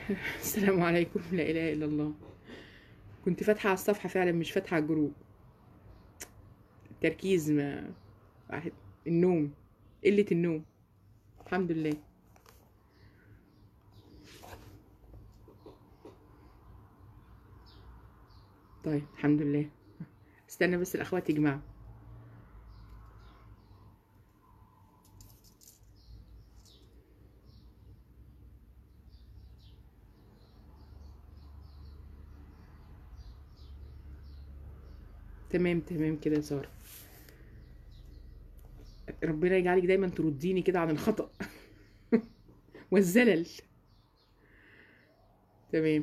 السلام عليكم لا اله الا الله كنت فاتحه على الصفحه فعلا مش فاتحه على الجروب التركيز ما واحد النوم قله النوم الحمد لله طيب الحمد لله استنى بس الاخوات يجمعوا تمام تمام كده يا ساره ربنا يجعلك دايما ترديني كده عن الخطأ والزلل تمام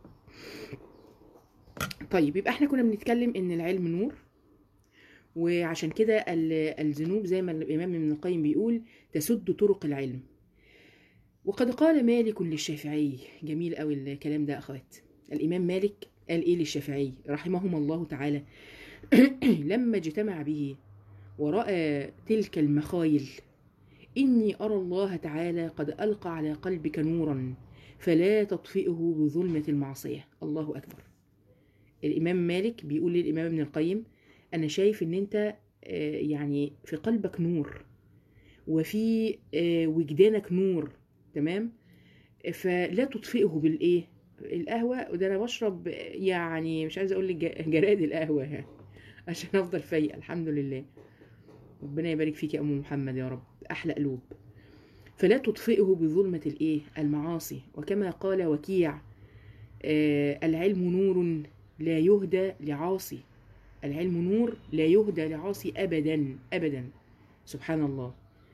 طيب يبقى احنا كنا بنتكلم ان العلم نور وعشان كده ال- الذنوب زي ما الامام ابن القيم بيقول تسد طرق العلم وقد قال مالك للشافعي جميل قوي الكلام ده اخوات الامام مالك قال ايه للشافعي رحمهما الله تعالى لما اجتمع به وراى تلك المخايل اني ارى الله تعالى قد القى على قلبك نورا فلا تطفئه بظلمه المعصيه الله اكبر الامام مالك بيقول للامام ابن القيم انا شايف ان انت آه، يعني في قلبك نور وفي آه، وجدانك نور تمام فلا تطفئه بالايه القهوه وده انا بشرب يعني مش عايزه اقول لك ج- جراد القهوه يعني عشان افضل فايقه الحمد لله ربنا يبارك فيك يا ام محمد يا رب احلى قلوب فلا تطفئه بظلمه الايه المعاصي وكما قال وكيع آه العلم نور لا يهدى لعاصي العلم نور لا يهدى لعاصي ابدا ابدا سبحان الله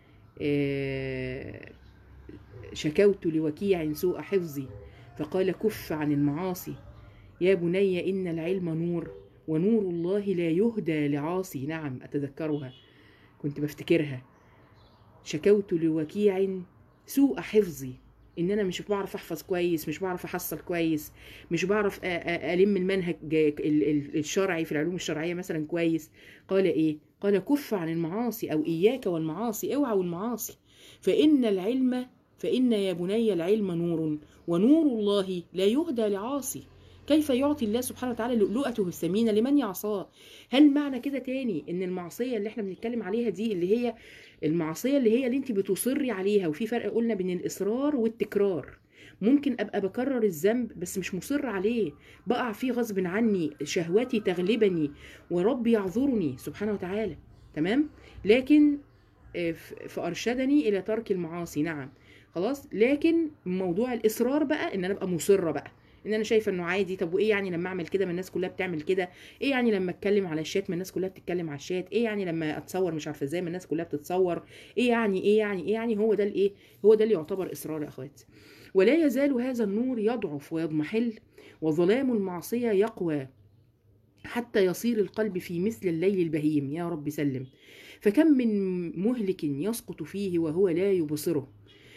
آه شكوت لوكيع سوء حفظي فقال كف عن المعاصي يا بني ان العلم نور ونور الله لا يهدى لعاصي نعم اتذكرها كنت بفتكرها شكوت لوكيع سوء حفظي ان انا مش بعرف احفظ كويس مش بعرف احصل كويس مش بعرف أ- أ- الم المنهج ال- ال- الشرعي في العلوم الشرعيه مثلا كويس قال ايه قال كف عن المعاصي او اياك والمعاصي اوعى والمعاصي فان العلم فان يا بني العلم نور ونور الله لا يهدى لعاصي كيف يعطي الله سبحانه وتعالى لؤلؤته الثمينه لمن يعصاه هل معنى كده تاني ان المعصيه اللي احنا بنتكلم عليها دي اللي هي المعصيه اللي هي اللي انت بتصري عليها وفي فرق قلنا بين الاصرار والتكرار ممكن ابقى بكرر الذنب بس مش مصر عليه بقع فيه غصب عني شهوتي تغلبني وربي يعذرني سبحانه وتعالى تمام لكن آه، ف- فارشدني الى ترك المعاصي نعم خلاص لكن موضوع الاصرار بقى ان انا ابقى مصره بقى ان انا شايفه انه عادي طب وايه يعني لما اعمل كده ما الناس كلها بتعمل كده ايه يعني لما اتكلم على الشات ما الناس كلها بتتكلم على الشات ايه يعني لما اتصور مش عارفه ازاي ما الناس كلها بتتصور ايه يعني ايه يعني ايه يعني هو ده الايه هو ده اللي يعتبر اصرار يا اخوات ولا يزال هذا النور يضعف ويضمحل وظلام المعصيه يقوى حتى يصير القلب في مثل الليل البهيم يا رب سلم فكم من مهلك يسقط فيه وهو لا يبصره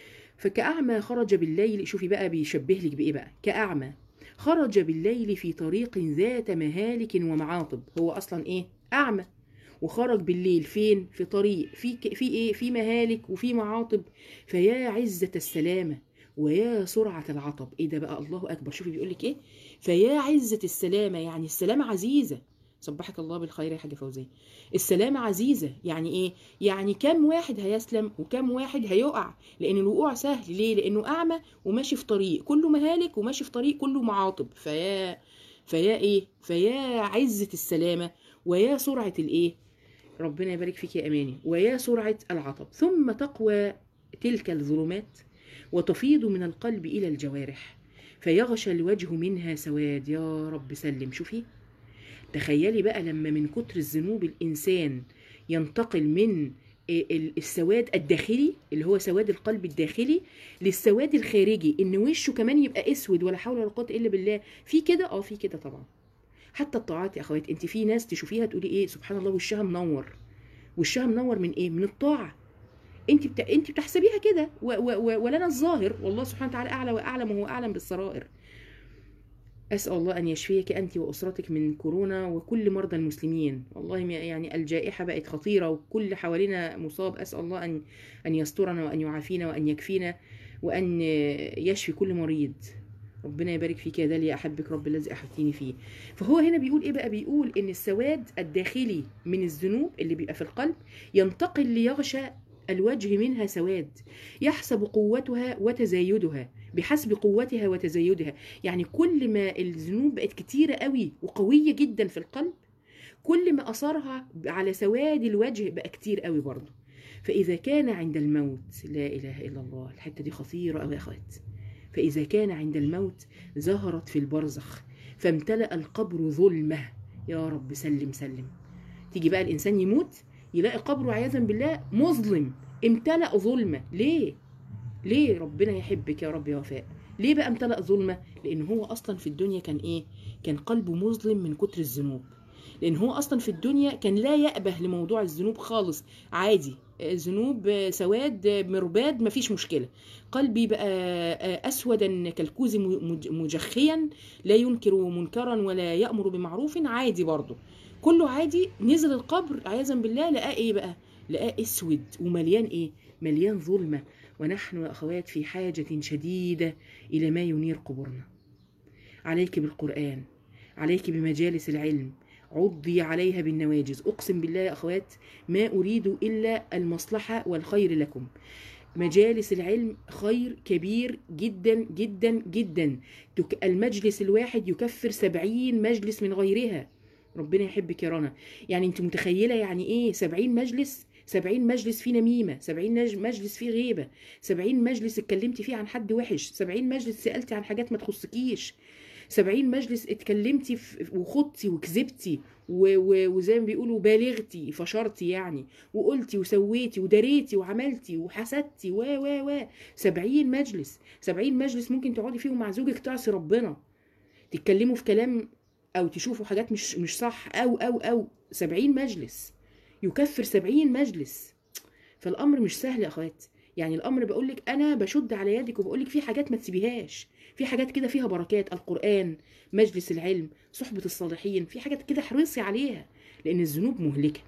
فكأعمى خرج بالليل شوفي بقى بيشبه لك بإيه بقى كأعمى خرج بالليل في طريق ذات مهالك ومعاطب هو أصلا إيه أعمى وخرج بالليل فين في طريق في ك- في ايه في مهالك وفي معاطب فيا عزة السلامة ويا سرعة العطب ايه ده بقى الله اكبر شوفي بيقول لك ايه فيا عزة السلامة يعني السلامة عزيزة صبحك الله بالخير يا حاجة فوزية السلامة عزيزة يعني ايه يعني كم واحد هيسلم وكم واحد هيقع لان الوقوع سهل ليه لانه اعمى وماشي في طريق كله مهالك وماشي في طريق كله معاطب فيا فيا ايه فيا عزة السلامة ويا سرعة الايه ربنا يبارك فيك يا اماني ويا سرعة العطب ثم تقوى تلك الظلمات وتفيض من القلب الى الجوارح فيغشى الوجه منها سواد يا رب سلم شوفي تخيلي بقى لما من كتر الذنوب الانسان ينتقل من ال- السواد الداخلي اللي هو سواد القلب الداخلي للسواد الخارجي ان وشه كمان يبقى اسود ولا حول ولا قوه الا بالله في كده اه في كده طبعا حتى الطاعات يا اخوات انت في ناس تشوفيها تقولي ايه سبحان الله وشها منور وشها منور من ايه من الطاعه انت بت... انت بتحسبيها كده و... و... و... ولنا الظاهر والله سبحانه وتعالى اعلى واعلم وهو اعلم بالسرائر أسأل الله أن يشفيك أنت وأسرتك من كورونا وكل مرضى المسلمين والله م- يعني الجائحة بقت خطيرة وكل حوالينا مصاب أسأل الله أن أن يسترنا وأن يعافينا وأن يكفينا وأن يشفي كل مريض ربنا يبارك فيك يا داليا احبك رب الذي احبتيني فيه فهو هنا بيقول ايه بقى بيقول ان السواد الداخلي من الذنوب اللي بيبقى في القلب ينتقل ليغشى الوجه منها سواد يحسب قوتها وتزايدها بحسب قوتها وتزايدها يعني كل ما الذنوب بقت كتيرة قوي وقوية جدا في القلب كل ما أثرها على سواد الوجه بقى كتير قوي برضه فإذا كان عند الموت لا إله إلا الله الحتة دي خطيرة قوي يا أخوات فإذا كان عند الموت ظهرت في البرزخ فامتلأ القبر ظلمة يا رب سلم سلم تيجي بقى الإنسان يموت يلاقي قبره عياذا بالله مظلم امتلأ ظلمة ليه؟ ليه ربنا يحبك يا رب يا وفاء ليه بقى امتلأ ظلمة لأن هو أصلا في الدنيا كان إيه كان قلبه مظلم من كتر الذنوب لأن هو أصلا في الدنيا كان لا يأبه لموضوع الذنوب خالص عادي ذنوب سواد مرباد مفيش مشكلة قلبي بقى أسودا كالكوز مجخيا لا ينكر منكرا ولا يأمر بمعروف عادي برضه كله عادي نزل القبر عياذا بالله لقاه ايه بقى لقاه اسود ومليان ايه مليان ظلمه ونحن يا اخوات في حاجه شديده الى ما ينير قبورنا عليك بالقران عليك بمجالس العلم عضي عليها بالنواجز اقسم بالله يا اخوات ما اريد الا المصلحه والخير لكم مجالس العلم خير كبير جدا جدا جدا المجلس الواحد يكفر سبعين مجلس من غيرها ربنا يحبك يا رنا يعني انت متخيله يعني ايه 70 مجلس 70 مجلس فيه نميمه 70 مجلس فيه غيبه 70 مجلس اتكلمتي فيه عن حد وحش 70 مجلس سالتي عن حاجات ما تخصكيش 70 مجلس اتكلمتي وخضتي وكذبتي وزي ما بيقولوا بالغتي فشرتي يعني وقلتي وسويتي ودريتي وعملتي وحسدتي و و و 70 مجلس 70 مجلس ممكن تقعدي فيهم مع زوجك تعصي ربنا تتكلموا في كلام او تشوفوا حاجات مش مش صح او او او سبعين مجلس يكفر سبعين مجلس فالامر مش سهل يا اخوات يعني الامر بقول لك انا بشد على يدك وبقول لك في حاجات ما تسيبيهاش في حاجات كده فيها بركات القران مجلس العلم صحبه الصالحين في حاجات كده حرصي عليها لان الذنوب مهلكه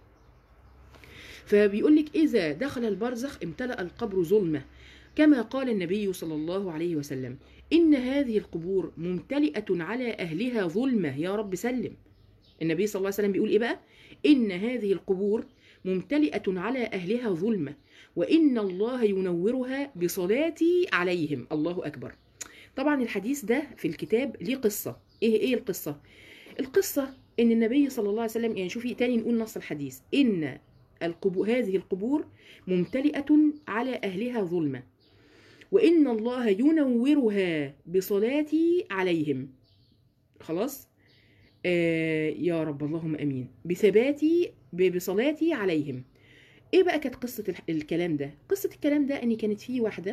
فبيقول لك اذا دخل البرزخ امتلأ القبر ظلمه كما قال النبي صلى الله عليه وسلم إن هذه القبور ممتلئة على أهلها ظلمة يا رب سلم النبي صلى الله عليه وسلم بيقول إيه بقى إن هذه القبور ممتلئة على أهلها ظلمة وإن الله ينورها بصلاتي عليهم الله أكبر طبعا الحديث ده في الكتاب ليه قصة إيه إيه القصة القصة إن النبي صلى الله عليه وسلم يعني شوفي تاني نقول نص الحديث إن القبور هذه القبور ممتلئة على أهلها ظلمة وإن الله ينورها بصلاتي عليهم خلاص آه يا رب اللهم أمين بثباتي بصلاتي عليهم ايه بقى كانت قصة الكلام ده قصة الكلام ده ان كانت في واحدة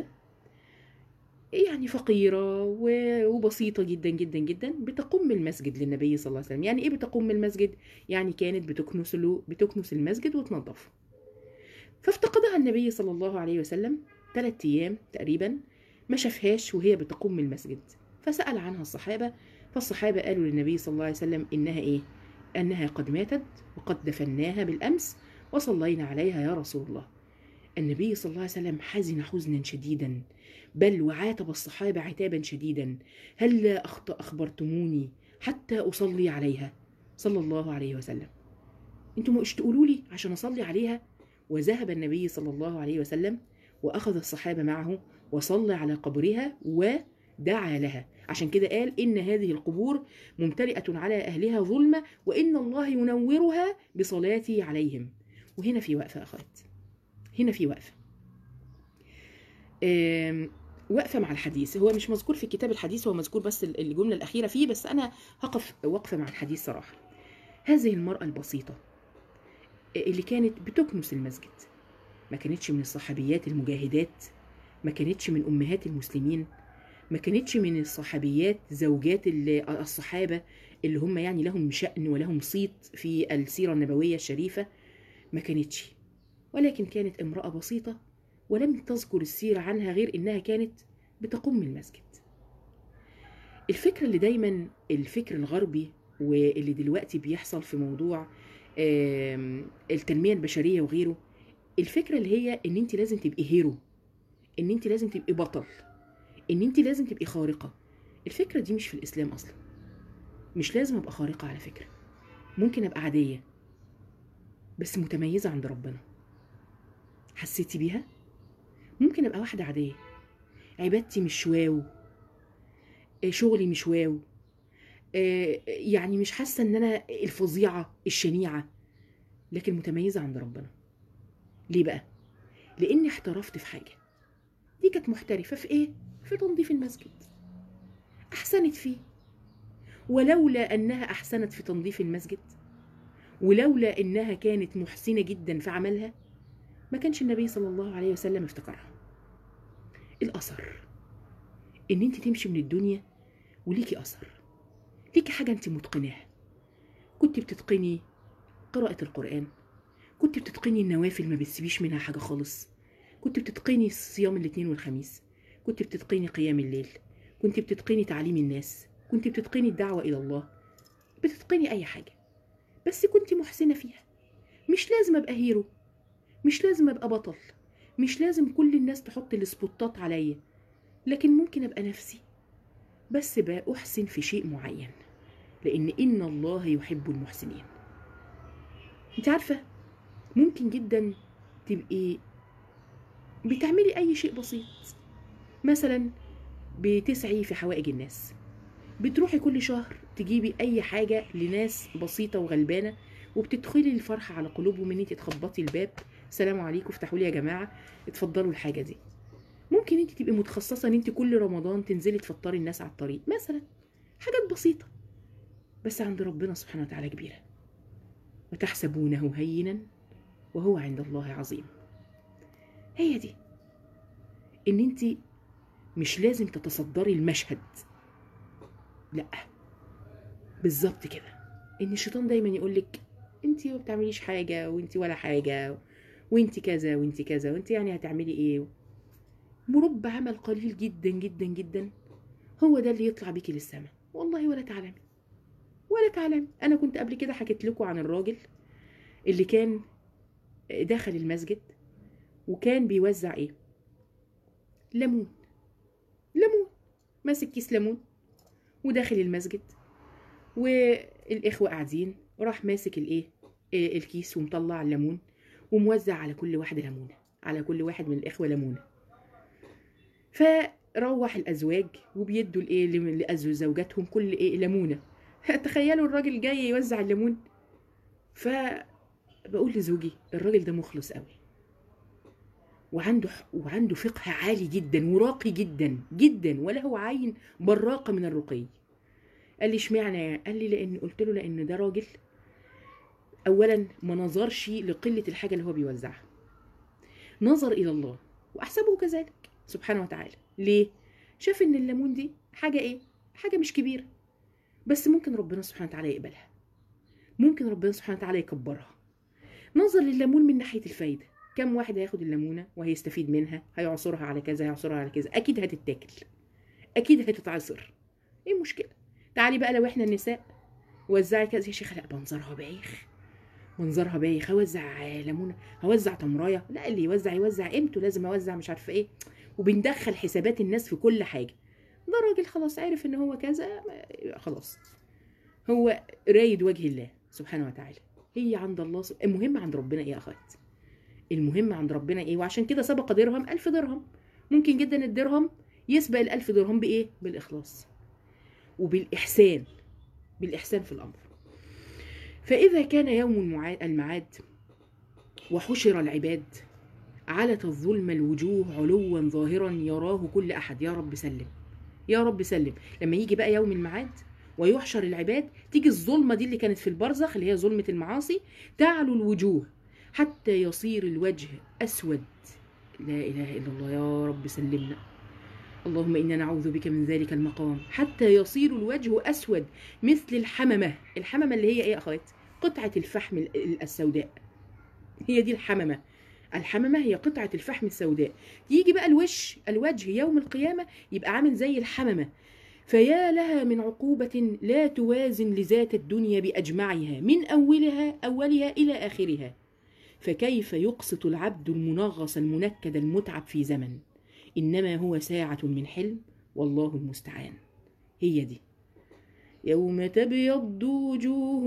يعني فقيرة وبسيطة جدا جدا جدا بتقوم المسجد للنبي صلى الله عليه وسلم يعني ايه بتقوم المسجد يعني كانت بتكنس له بتكنس المسجد وتنظفه فافتقدها النبي صلى الله عليه وسلم ثلاثة أيام تقريبا ما شافهاش وهي بتقوم المسجد فسأل عنها الصحابة فالصحابة قالوا للنبي صلى الله عليه وسلم إنها إيه؟ أنها قد ماتت وقد دفناها بالأمس وصلينا عليها يا رسول الله النبي صلى الله عليه وسلم حزن حزنا شديدا بل وعاتب الصحابة عتابا شديدا هل أخبرتموني حتى أصلي عليها صلى الله عليه وسلم انتم مش تقولوا لي عشان أصلي عليها وذهب النبي صلى الله عليه وسلم وأخذ الصحابة معه وصلى على قبرها ودعا لها عشان كده قال إن هذه القبور ممتلئة على أهلها ظلمة وإن الله ينورها بصلاتي عليهم وهنا في وقفة أخوات هنا في وقفة وقفة مع الحديث هو مش مذكور في كتاب الحديث هو مذكور بس الجملة الأخيرة فيه بس أنا هقف وقفة مع الحديث صراحة هذه المرأة البسيطة اللي كانت بتكنس المسجد ما كانتش من الصحابيات المجاهدات ما كانتش من أمهات المسلمين ما كانتش من الصحابيات زوجات الصحابة اللي هم يعني لهم شأن ولهم صيت في السيرة النبوية الشريفة ما كانتش ولكن كانت امرأة بسيطة ولم تذكر السيرة عنها غير إنها كانت بتقوم المسجد الفكر اللي دايما الفكر الغربي واللي دلوقتي بيحصل في موضوع التنمية البشرية وغيره الفكرة اللي هي ان انت لازم تبقي هيرو ان انت لازم تبقي بطل ان انت لازم تبقي خارقة الفكرة دي مش في الإسلام أصلا مش لازم أبقى خارقة على فكرة ممكن أبقى عادية بس متميزة عند ربنا حسيتي بيها؟ ممكن أبقى واحدة عادية عبادتي مش واو آه، شغلي مش واو آه، يعني مش حاسة إن أنا الفظيعة الشنيعة لكن متميزة عند ربنا ليه بقى؟ لأني احترفت في حاجة دي كانت محترفة في إيه؟ في تنظيف المسجد أحسنت فيه ولولا أنها أحسنت في تنظيف المسجد ولولا أنها كانت محسنة جدا في عملها ما كانش النبي صلى الله عليه وسلم افتكرها الأثر إن أنت تمشي من الدنيا وليكي أثر ليكي حاجة أنت متقناها كنت بتتقني قراءة القرآن كنت بتتقني النوافل ما بتسيبيش منها حاجة خالص كنت بتتقني صيام الاثنين والخميس كنت بتتقني قيام الليل كنت بتتقني تعليم الناس كنت بتتقني الدعوة إلى الله بتتقني أي حاجة بس كنت محسنة فيها مش لازم أبقى هيرو مش لازم أبقى بطل مش لازم كل الناس تحط السبوتات عليا لكن ممكن أبقى نفسي بس بقى أحسن في شيء معين لأن إن الله يحب المحسنين أنت عارفة ممكن جدا تبقي بتعملي أي شيء بسيط مثلا بتسعي في حوائج الناس بتروحي كل شهر تجيبي أي حاجة لناس بسيطة وغلبانة وبتدخلي الفرحة على قلوبهم إن أنت تخبطي الباب سلام عليكم افتحوا لي يا جماعة اتفضلوا الحاجة دي ممكن انت تبقي متخصصة ان انت كل رمضان تنزلي تفطري الناس على الطريق مثلا حاجات بسيطة بس عند ربنا سبحانه وتعالى كبيرة وتحسبونه هينا وهو عند الله عظيم هي دي ان انت مش لازم تتصدري المشهد لا بالظبط كده ان الشيطان دايما يقولك انت ما بتعمليش حاجة وانت ولا حاجة وانت كذا وانت كذا وانت يعني هتعملي ايه مرب عمل قليل جدا جدا جدا هو ده اللي يطلع بيكي للسماء والله ولا تعلمي ولا تعلمي انا كنت قبل كده حكيت لكم عن الراجل اللي كان داخل المسجد وكان بيوزع ايه ليمون ليمون ماسك كيس ليمون وداخل المسجد والاخوه قاعدين راح ماسك الايه إيه الكيس ومطلع الليمون وموزع على كل واحده ليمونه على كل واحد من الاخوه ليمونه فروح الازواج وبيدوا الايه لازواج زوجاتهم كل ايه ليمونه تخيلوا الراجل جاي يوزع الليمون فبقول لزوجي الراجل ده مخلص قوي وعنده وعنده فقه عالي جدا وراقي جدا جدا وله عين براقه من الرقي قال لي اشمعنى قال لي لان قلت له لان ده راجل اولا ما نظرش لقله الحاجه اللي هو بيوزعها نظر الى الله واحسبه كذلك سبحانه وتعالى ليه شاف ان الليمون دي حاجه ايه حاجه مش كبيره بس ممكن ربنا سبحانه وتعالى يقبلها ممكن ربنا سبحانه وتعالى يكبرها نظر لليمون من ناحيه الفايده كم واحد هياخد الليمونه وهيستفيد منها هيعصرها على كذا هيعصرها على كذا اكيد هتتاكل اكيد هتتعصر ايه المشكله تعالي بقى لو احنا النساء وزعي كذا يا شيخه لا منظرها بايخ منظرها بايخ هوزع ليمونه هوزع تمرايه لا اللي يوزع يوزع قيمته لازم اوزع مش عارفه ايه وبندخل حسابات الناس في كل حاجه ده راجل خلاص عارف ان هو كذا خلاص هو رايد وجه الله سبحانه وتعالى هي عند الله سب... المهم عند ربنا ايه يا اخوات المهم عند ربنا ايه وعشان كده سبق درهم ألف درهم ممكن جدا الدرهم يسبق الألف درهم بإيه بالإخلاص وبالإحسان بالإحسان في الأمر فإذا كان يوم المعاد وحشر العباد علت الظلم الوجوه علوا ظاهرا يراه كل أحد يا رب سلم يا رب سلم لما يجي بقى يوم المعاد ويحشر العباد تيجي الظلمة دي اللي كانت في البرزخ اللي هي ظلمة المعاصي تعلو الوجوه حتى يصير الوجه أسود لا إله إلا الله يا رب سلمنا اللهم إنا نعوذ بك من ذلك المقام حتى يصير الوجه أسود مثل الحممة الحممة اللي هي إيه يا أخوات قطعة الفحم السوداء هي دي الحممة الحممة هي قطعة الفحم السوداء يجي بقى الوش الوجه يوم القيامة يبقى عامل زي الحممة فيا لها من عقوبة لا توازن لذات الدنيا بأجمعها من أولها أولها إلى آخرها فكيف يقسط العبد المنغص المنكد المتعب في زمن إنما هو ساعة من حلم والله المستعان هي دي يوم تبيض وجوه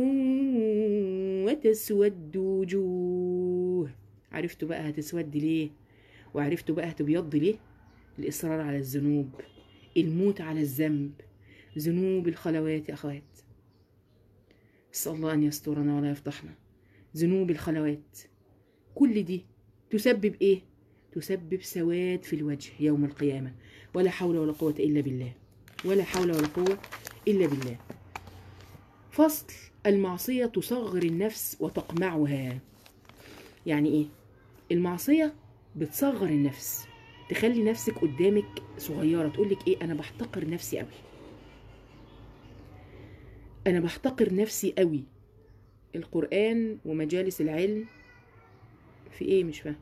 وتسود وجوه عرفتوا بقى هتسود ليه وعرفتوا بقى هتبيض ليه الإصرار على الذنوب الموت على الذنب ذنوب الخلوات يا أخوات نسأل الله أن يسترنا ولا يفضحنا ذنوب الخلوات كل دي تسبب إيه؟ تسبب سواد في الوجه يوم القيامة ولا حول ولا قوة إلا بالله ولا حول ولا قوة إلا بالله فصل المعصية تصغر النفس وتقمعها يعني إيه؟ المعصية بتصغر النفس تخلي نفسك قدامك صغيرة تقولك إيه أنا بحتقر نفسي قوي أنا بحتقر نفسي قوي القرآن ومجالس العلم في إيه مش فاهم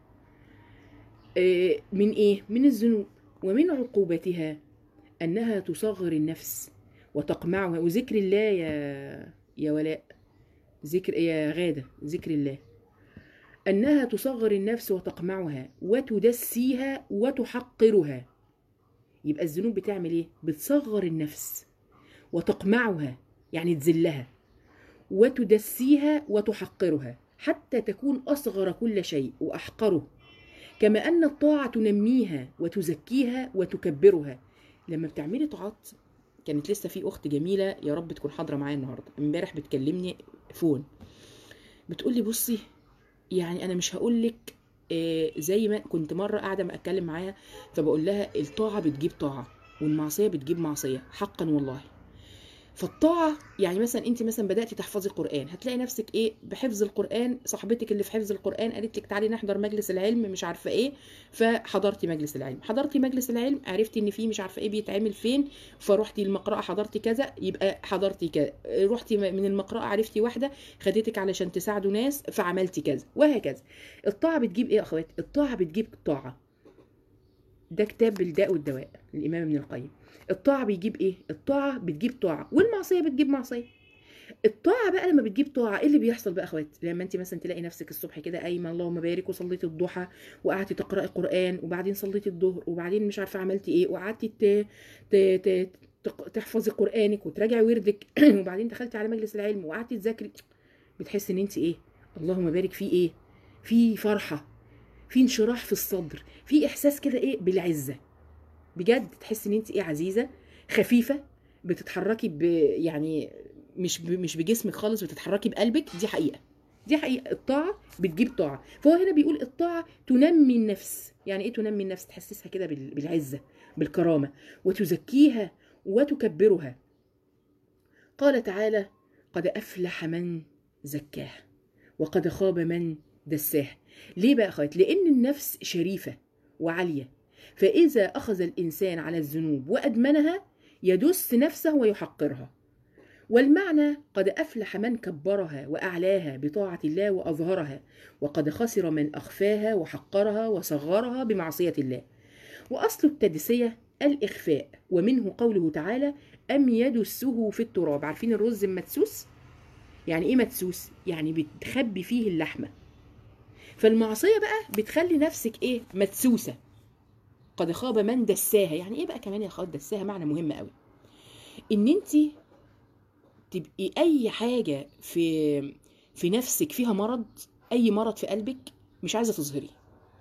إيه من إيه؟ من الذنوب ومن عقوبتها أنها تصغر النفس وتقمعها وذكر الله يا يا ولاء ذكر يا غادة ذكر الله أنها تصغر النفس وتقمعها وتدسيها وتحقرها يبقى الذنوب بتعمل إيه؟ بتصغر النفس وتقمعها يعني تذلها وتدسيها وتحقرها حتى تكون أصغر كل شيء وأحقره كما أن الطاعة تنميها وتزكيها وتكبرها لما بتعملي طاعات كانت لسه في أخت جميلة يا رب تكون حاضرة معايا النهاردة امبارح بتكلمني فون بتقولي بصي يعني أنا مش هقولك آه زي ما كنت مرة قاعدة ما أتكلم معاها فبقول لها الطاعة بتجيب طاعة والمعصية بتجيب معصية حقا والله فالطاعة يعني مثلا انت مثلا بدأتي تحفظي القرآن هتلاقي نفسك ايه بحفظ القرآن صاحبتك اللي في حفظ القرآن قالت لك تعالي نحضر مجلس العلم مش عارفة ايه فحضرتي مجلس العلم حضرتي مجلس العلم عرفتي ان في مش عارفة ايه بيتعمل فين فروحتي المقرأة حضرتي كذا يبقى حضرتي كذا رحتي من المقرأة عرفتي واحدة خدتك علشان تساعدوا ناس فعملتي كذا وهكذا الطاعة بتجيب ايه يا اخوات الطاعة بتجيب طاعة ده كتاب الداء والدواء للإمام ابن القيم الطاعة بيجيب ايه؟ الطاعة بتجيب طاعة والمعصية بتجيب معصية الطاعة بقى لما بتجيب طاعة ايه اللي بيحصل بقى اخوات؟ لما انت مثلا تلاقي نفسك الصبح كده قايمة اللهم بارك وصليتي الضحى وقعدتي تقرأي قرآن وبعدين صليتي الظهر وبعدين مش عارفة عملتي ايه وقعدتي ت... ت... ت... تحفظي قرآنك وتراجعي وردك وبعدين دخلتي على مجلس العلم وقعدتي تذاكري بتحسي ان انت ايه؟ اللهم بارك في ايه؟ في فرحة في انشراح في الصدر في احساس كده ايه بالعزه بجد تحس ان انت ايه عزيزه خفيفه بتتحركي ب يعني مش ب... مش بجسمك خالص بتتحركي بقلبك دي حقيقه دي حقيقه الطاعه بتجيب طاعه فهو هنا بيقول الطاعه تنمي النفس يعني ايه تنمي النفس تحسسها كده بال... بالعزه بالكرامه وتزكيها وتكبرها قال تعالى قد افلح من زكاها وقد خاب من دساها ليه بقى اخوات لان النفس شريفه وعاليه فاذا اخذ الانسان على الذنوب وادمنها يدس نفسه ويحقرها والمعنى قد افلح من كبرها واعلاها بطاعه الله واظهرها وقد خسر من اخفاها وحقرها وصغرها بمعصيه الله واصل التدسيه الاخفاء ومنه قوله تعالى ام يدسه في التراب عارفين الرز المدسوس يعني ايه مدسوس يعني بتخبي فيه اللحمه فالمعصيه بقى بتخلي نفسك ايه مدسوسه قد خاب من دساها يعني ايه بقى كمان يا اخوات دساها معنى مهم قوي ان انت تبقي اي حاجه في في نفسك فيها مرض اي مرض في قلبك مش عايزه تظهريه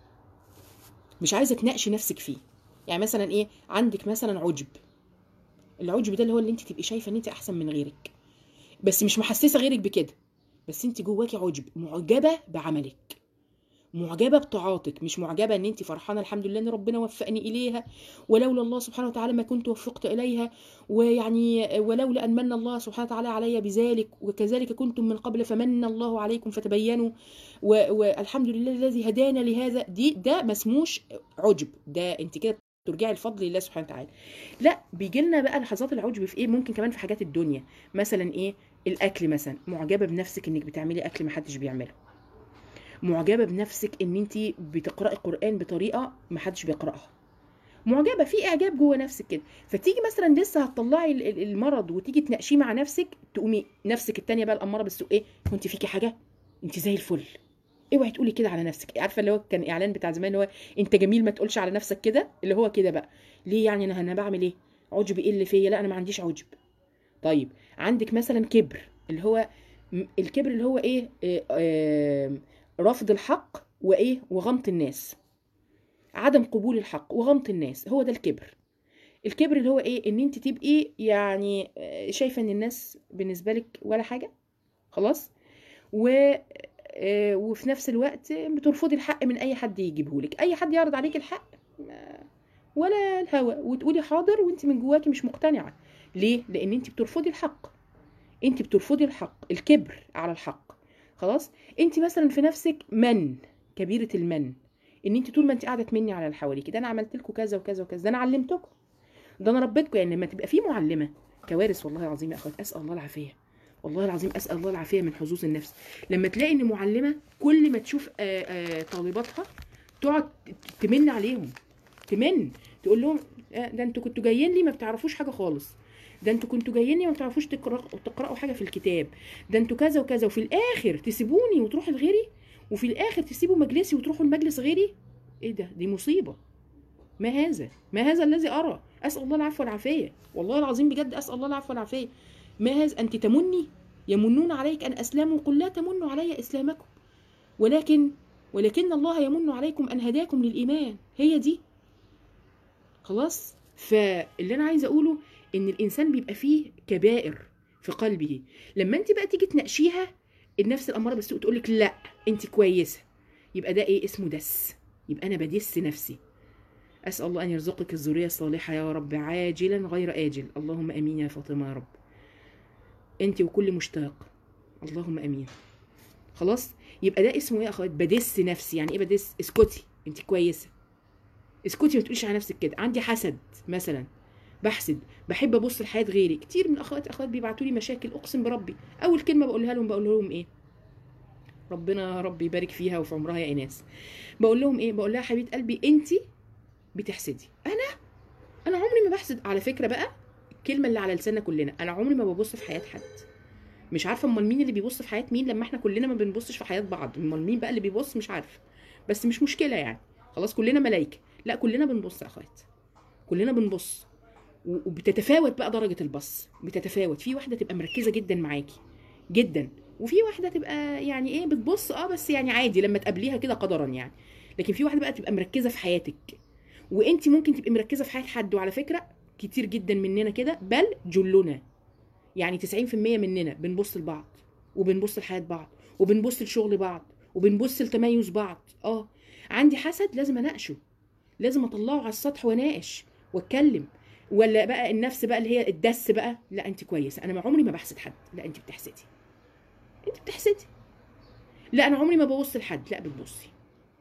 مش عايزه تناقشي نفسك فيه يعني مثلا ايه عندك مثلا عجب العجب ده اللي هو اللي انت تبقي شايفه ان انت احسن من غيرك بس مش محسسه غيرك بكده بس انت جواكي عجب معجبه بعملك معجبه بطاعاتك مش معجبه ان انت فرحانه الحمد لله ان ربنا وفقني اليها ولولا الله سبحانه وتعالى ما كنت وفقت اليها ويعني ولولا ان من الله سبحانه وتعالى علي بذلك وكذلك كنتم من قبل فمن الله عليكم فتبينوا والحمد لله الذي هدانا لهذا دي ده ما اسموش عجب ده انت كده ترجعي الفضل لله سبحانه وتعالى لا بيجي لنا بقى لحظات العجب في ايه ممكن كمان في حاجات الدنيا مثلا ايه الاكل مثلا معجبه بنفسك انك بتعملي اكل ما حدش بيعمله معجبه بنفسك ان انت بتقراي قران بطريقه ما حدش بيقراها معجبه في اعجاب جوه نفسك كده فتيجي مثلا لسه هتطلعي المرض وتيجي تناقشيه مع نفسك تقومي نفسك التانية بقى الاماره بالسوء ايه كنت فيكي حاجه انت زي الفل اوعي تقولي كده على نفسك عارفه اللي هو كان اعلان بتاع زمان اللي هو انت جميل ما تقولش على نفسك كده اللي هو كده بقى ليه يعني انا انا بعمل ايه عجب ايه اللي فيا لا انا ما عنديش عجب طيب عندك مثلا كبر اللي هو م- الكبر اللي هو ايه آه، آه، رفض الحق وايه وغمط الناس عدم قبول الحق وغمط الناس هو ده الكبر الكبر اللي هو ايه ان انت تبقي يعني آه، شايفه ان الناس بالنسبه لك ولا حاجه خلاص و آه، وفي نفس الوقت بترفضي الحق من اي حد يجيبه لك اي حد يعرض عليك الحق ما- ولا الهوى وتقولي حاضر وانت من جواكي مش مقتنعه ليه لان انت بترفضي الحق انت بترفضي الحق الكبر على الحق خلاص انت مثلا في نفسك من كبيره المن ان انت طول ما انت قاعده تمني على اللي حواليك ده انا عملت لكم كذا وكذا وكذا ده انا علمتكم ده انا ربيتكم يعني لما تبقى في معلمه كوارث والله العظيم يا اخوات اسال الله العافيه والله العظيم اسال الله العافيه من حظوظ النفس لما تلاقي ان معلمه كل ما تشوف آه، آه، طالباتها تقعد تمن عليهم تمن تقول لهم آه، ده انتوا كنتوا جايين لي ما بتعرفوش حاجه خالص ده انتوا كنتوا جايين لي ما بتعرفوش تقرأ تقرأوا حاجه في الكتاب ده انتوا كذا وكذا وفي الاخر تسيبوني وتروحوا لغيري وفي الاخر تسيبوا مجلسي وتروحوا لمجلس غيري ايه ده دي مصيبه ما هذا ما هذا الذي ارى اسال الله العفو والعافيه والله العظيم بجد اسال الله العفو والعافيه ما هذا انت تمني يمنون عليك ان اسلموا قل لا تمنوا علي اسلامكم ولكن ولكن الله يمن عليكم ان هداكم للايمان هي دي خلاص فاللي انا عايزه اقوله ان الانسان بيبقى فيه كبائر في قلبه لما انت بقى تيجي تناقشيها النفس الاماره بالسوء تقول لك لا انت كويسه يبقى ده ايه اسمه دس يبقى انا بدس نفسي اسال الله ان يرزقك الذريه الصالحه يا رب عاجلا غير اجل اللهم امين يا فاطمه يا رب انت وكل مشتاق اللهم امين خلاص يبقى ده اسمه ايه يا اخوات بدس نفسي يعني ايه بدس اسكتي انت كويسه اسكتي ما تقوليش على نفسك كده عندي حسد مثلا بحسد بحب ابص لحياه غيري كتير من الاخوات اخوات بيبعتوا لي مشاكل اقسم بربي اول كلمه بقولها لهم بقول لهم ايه ربنا يا رب يبارك فيها وفي عمرها يا ايناس بقول لهم ايه بقول لها حبيبه قلبي انت بتحسدي انا انا عمري ما بحسد على فكره بقى الكلمه اللي على لساننا كلنا انا عمري ما ببص في حياه حد مش عارفه امال مين اللي بيبص في حياه مين لما احنا كلنا ما بنبصش في حياه بعض امال مين بقى اللي بيبص مش عارفه بس مش مشكله يعني خلاص كلنا ملايكه لا كلنا بنبص يا اخوات كلنا بنبص و- وبتتفاوت بقى درجه البص بتتفاوت في واحده تبقى مركزه جدا معاكي جدا وفي واحده تبقى يعني ايه بتبص اه بس يعني عادي لما تقابليها كده قدرا يعني لكن في واحده بقى تبقى مركزه في حياتك وانت ممكن تبقي مركزه في حياه حد وعلى فكره كتير جدا مننا كده بل جلنا يعني 90% مننا بنبص لبعض وبنبص لحياه بعض وبنبص لشغل بعض وبنبص لتميز بعض اه عندي حسد لازم اناقشه لازم اطلعه على السطح واناقش واتكلم ولا بقى النفس بقى اللي هي الدس بقى لا انت كويسه انا ما عمري ما بحسد حد لا انت بتحسدي انت بتحسدي لا انا عمري ما ببص لحد لا بتبصي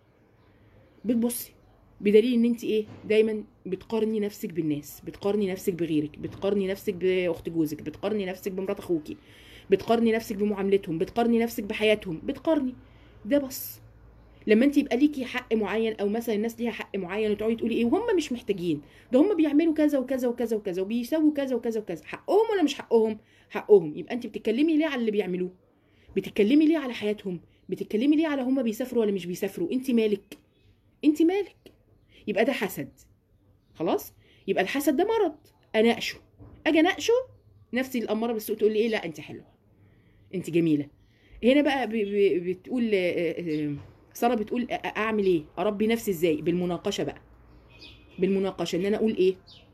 بتبصي بدليل ان انت ايه دايما بتقارني نفسك بالناس بتقارني نفسك بغيرك بتقارني نفسك باخت جوزك بتقارني نفسك بمرات اخوكي بتقارني نفسك بمعاملتهم بتقارني نفسك بحياتهم بتقارني ده بس لما انت يبقى ليكي حق معين او مثلا الناس ليها حق معين وتقعدي تقولي ايه وهم مش محتاجين ده هم بيعملوا كذا وكذا وكذا وكذا وبيسووا كذا وكذا وكذا حقهم ولا مش حقهم حقهم يبقى انت بتتكلمي ليه على اللي بيعملوه بتتكلمي ليه على حياتهم بتتكلمي ليه على هم بيسافروا ولا مش بيسافروا انت مالك انت مالك يبقى ده حسد خلاص يبقى الحسد ده مرض اناقشه اجي اناقشه نفسي الاماره بالسوء تقول لي ايه لا انت حلوه انت جميله هنا بقى ب- ب- بتقول آه، آه، ساره بتقول أ- أ- اعمل ايه اربي نفسي ازاي بالمناقشه بقى بالمناقشه ان انا اقول ايه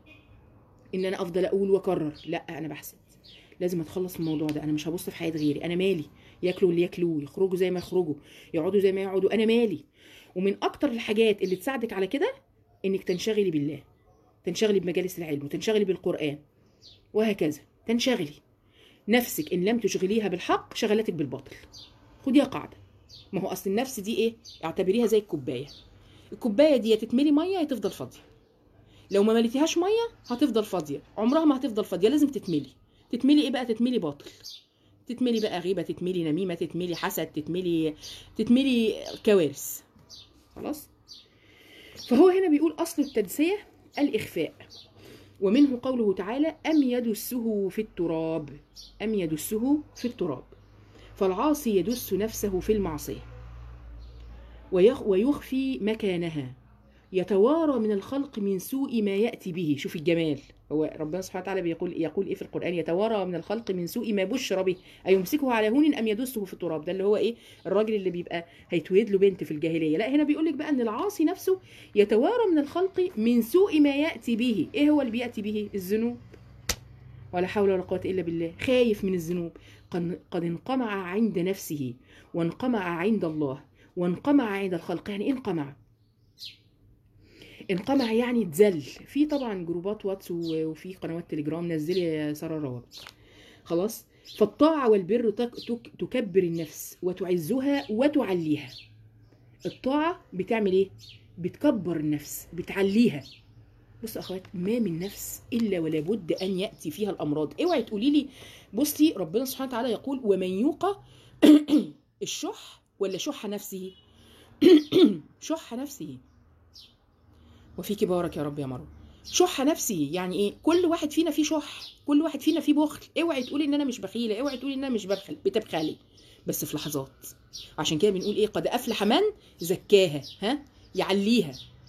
ان انا افضل اقول واكرر لا انا بحسد لازم اتخلص من الموضوع ده انا مش هبص في حياه غيري انا مالي ياكلوا اللي ياكلوه يخرجوا زي ما يخرجوا يقعدوا زي ما يقعدوا انا مالي ومن اكتر الحاجات اللي تساعدك على كده انك تنشغلي بالله تنشغلي بمجالس العلم وتنشغلي بالقران وهكذا تنشغلي نفسك ان لم تشغليها بالحق شغلتك بالباطل خديها قاعده ما هو اصل النفس دي ايه اعتبريها زي الكوبايه الكوبايه دي يا تتملي ميه يا تفضل فاضيه لو ما مليتيهاش ميه هتفضل فاضيه عمرها ما هتفضل فاضيه لازم تتملي تتملي ايه بقى تتملي باطل تتملي بقى غيبه تتملي نميمه تتملي حسد تتملي تتملي كوارث خلاص فهو هنا بيقول اصل التدسيه الاخفاء ومنه قوله تعالى ام يدسه في التراب ام يدسه في التراب فالعاصي يدس نفسه في المعصيه ويخ- ويخفي مكانها يتوارى من الخلق من سوء ما يأتي به شوف الجمال هو ربنا سبحانه وتعالى بيقول يقول ايه في القرآن يتوارى من الخلق من سوء ما بشر به أيمسكه على هون أم يدسه في التراب ده اللي هو ايه الراجل اللي بيبقى هيتولد له بنت في الجاهلية لا هنا بيقول لك بقى ان العاصي نفسه يتوارى من الخلق من سوء ما يأتي به ايه هو اللي بيأتي به الذنوب ولا حول ولا قوة إلا بالله خايف من الذنوب قد قد انقمع عند نفسه وانقمع عند الله وانقمع عند الخلق يعني ايه انقمع انقمع يعني اتذل في طبعا جروبات واتس و- وفي قنوات تليجرام نزلي يا ساره الروابط خلاص فالطاعة والبر تك تك تكبر النفس وتعزها وتعليها الطاعة بتعمل ايه بتكبر النفس بتعليها بص يا اخوات ما من نفس الا ولا بد ان ياتي فيها الامراض اوعي تقولي لي بصي ربنا سبحانه وتعالى يقول ومن يوق الشح ولا شح نفسه شح نفسه وفيك بارك يا رب يا مروه شح نفسي يعني ايه كل واحد فينا فيه شح كل واحد فينا فيه بخل اوعي تقولي ان انا مش بخيله اوعي تقولي ان انا مش ببخل بتبخلي بس في لحظات عشان كده بنقول ايه قد افلح من زكاها ها يعليها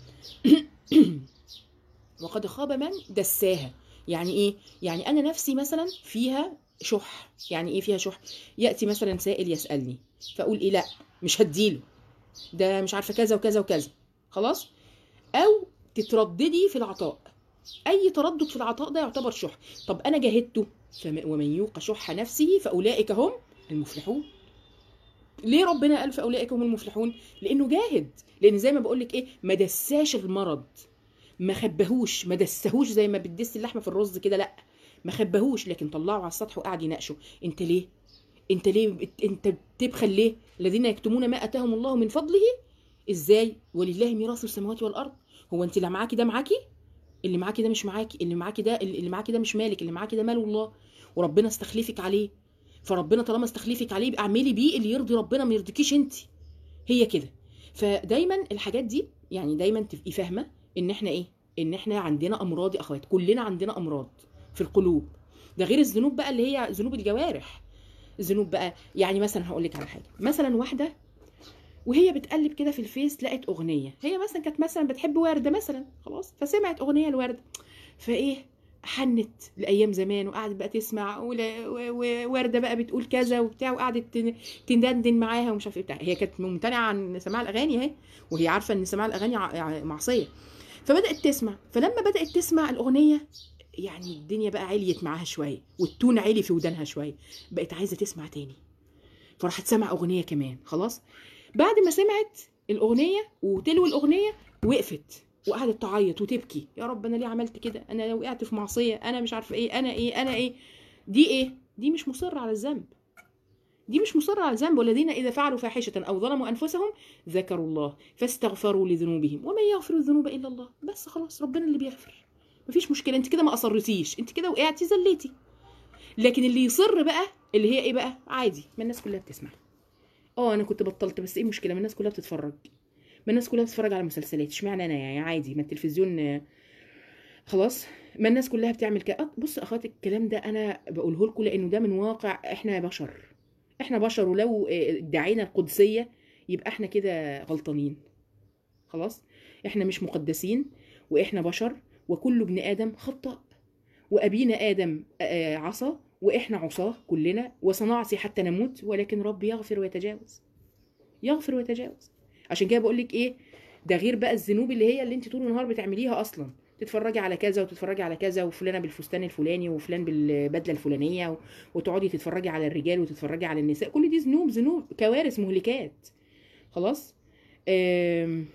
وقد خاب من دساها يعني ايه يعني انا نفسي مثلا فيها شح يعني ايه فيها شح ياتي مثلا سائل يسالني فاقول ايه لا مش هديله ده مش عارفه كذا وكذا وكذا خلاص او تترددي في العطاء اي تردد في العطاء ده يعتبر شح طب انا جاهدته فم- ومن يوق شح نفسه فاولئك هم المفلحون ليه ربنا قال فاولئك هم المفلحون لانه جاهد لان زي ما بقول لك ايه ما دساش المرض ما خبهوش ما دسهوش زي ما بتدس اللحمه في الرز كده لا ما خبهوش لكن طلعه على السطح وقعد يناقشه انت ليه انت ليه بت- انت بتبخل ليه الذين يكتمون ما اتاهم الله من فضله ازاي ولله ميراث السماوات والارض هو انت اللي معاكي ده معاكي اللي معاكي ده مش معاكي اللي معاكي ده اللي معاكي ده مش مالك اللي معاكي ده مال الله وربنا استخلفك عليه فربنا طالما استخلفك عليه يبقى اعملي بيه اللي يرضي ربنا ما يرضيكيش انت هي كده فدايما الحاجات دي يعني دايما تبقي فاهمه ان احنا ايه ان احنا عندنا امراض يا اخوات كلنا عندنا امراض في القلوب ده غير الذنوب بقى اللي هي ذنوب الجوارح الذنوب بقى يعني مثلا هقول لك على حاجه مثلا واحده وهي بتقلب كده في الفيس لقت اغنيه هي مثلا كانت مثلا بتحب ورده مثلا خلاص فسمعت اغنيه لورده فايه حنت لايام زمان وقعدت بقى تسمع ولا- و- و- وورده بقى بتقول كذا وبتاع وقعدت تن- تندندن معاها ومش عارفه ايه بتاع هي كانت ممتنعه عن سماع الاغاني اهي وهي عارفه ان سماع الاغاني ع- معصيه فبدات تسمع فلما بدات تسمع الاغنيه يعني الدنيا بقى عليت معاها شويه والتون عالي في ودانها شويه بقت عايزه تسمع تاني فراحت سمع اغنيه كمان خلاص بعد ما سمعت الاغنيه وتلو الاغنيه وقفت وقعدت تعيط وتبكي يا رب انا ليه عملت كده انا لو وقعت في معصيه انا مش عارفه ايه انا ايه انا ايه دي ايه دي مش مصره على الذنب دي مش مصره على الذنب والذين اذا فعلوا فاحشه او ظلموا انفسهم ذكروا الله فاستغفروا لذنوبهم ومن يغفر الذنوب الا الله بس خلاص ربنا اللي بيغفر مفيش مشكله انت كده ما اصرتيش انت كده وقعتي زليتي لكن اللي يصر بقى اللي هي ايه بقى عادي ما الناس كلها بتسمع اه انا كنت بطلت بس ايه المشكله ما الناس كلها بتتفرج ما الناس كلها بتتفرج على مسلسلات اشمعنى انا يعني عادي ما التلفزيون آه، خلاص ما الناس كلها بتعمل كده آه، بص اخواتي الكلام ده انا بقوله لكم لانه ده من واقع احنا بشر احنا بشر ولو آه، ادعينا القدسيه يبقى احنا كده غلطانين خلاص احنا مش مقدسين واحنا بشر وكل ابن ادم خطاء وابينا ادم آه، عصى واحنا عصاه كلنا وسنعصي حتى نموت ولكن رب يغفر ويتجاوز يغفر ويتجاوز عشان كده بقول لك ايه ده غير بقى الذنوب اللي هي اللي انت طول النهار بتعمليها اصلا تتفرجي على كذا وتتفرجي على كذا وفلانه بالفستان الفلاني وفلان بالبدله الفلانيه و- وتقعدي تتفرجي على الرجال وتتفرجي على النساء كل دي ذنوب ذنوب كوارث مهلكات خلاص آم،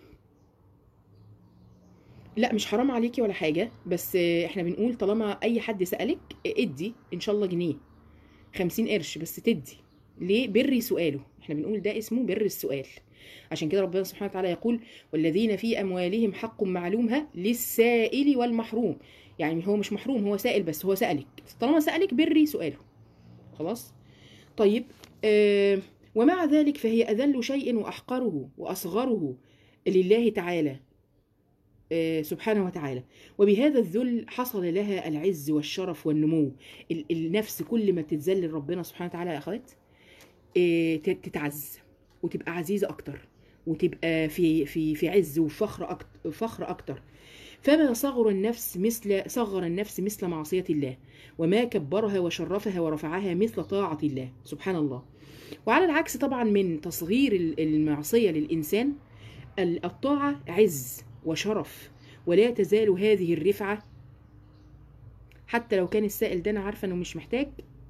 لا مش حرام عليكي ولا حاجة بس آه، احنا بنقول طالما اي حد سألك آه، ادي ان شاء الله جنيه خمسين قرش بس تدي ليه بري سؤاله احنا بنقول ده اسمه بر السؤال عشان كده ربنا سبحانه وتعالى يقول والذين في اموالهم حق معلوم ها للسائل والمحروم يعني هو مش محروم هو سائل بس هو سألك طالما سألك بري سؤاله خلاص طيب آه ومع ذلك فهي أذل شيء وأحقره وأصغره لله تعالى آه، سبحانه وتعالى وبهذا الذل حصل لها العز والشرف والنمو ال- النفس كل ما بتتذل ربنا سبحانه وتعالى يا اخوات آه، ت- تتعز وتبقى عزيزه اكتر وتبقى في في في عز وفخر أكتر فخر اكتر فما صغر النفس مثل صغر النفس مثل معصيه الله وما كبرها وشرفها ورفعها مثل طاعه الله سبحان الله وعلى العكس طبعا من تصغير ال- المعصيه للانسان ال- الطاعه عز وشرف ولا تزال هذه الرفعه حتى لو كان السائل ده انا عارفه انه مش محتاج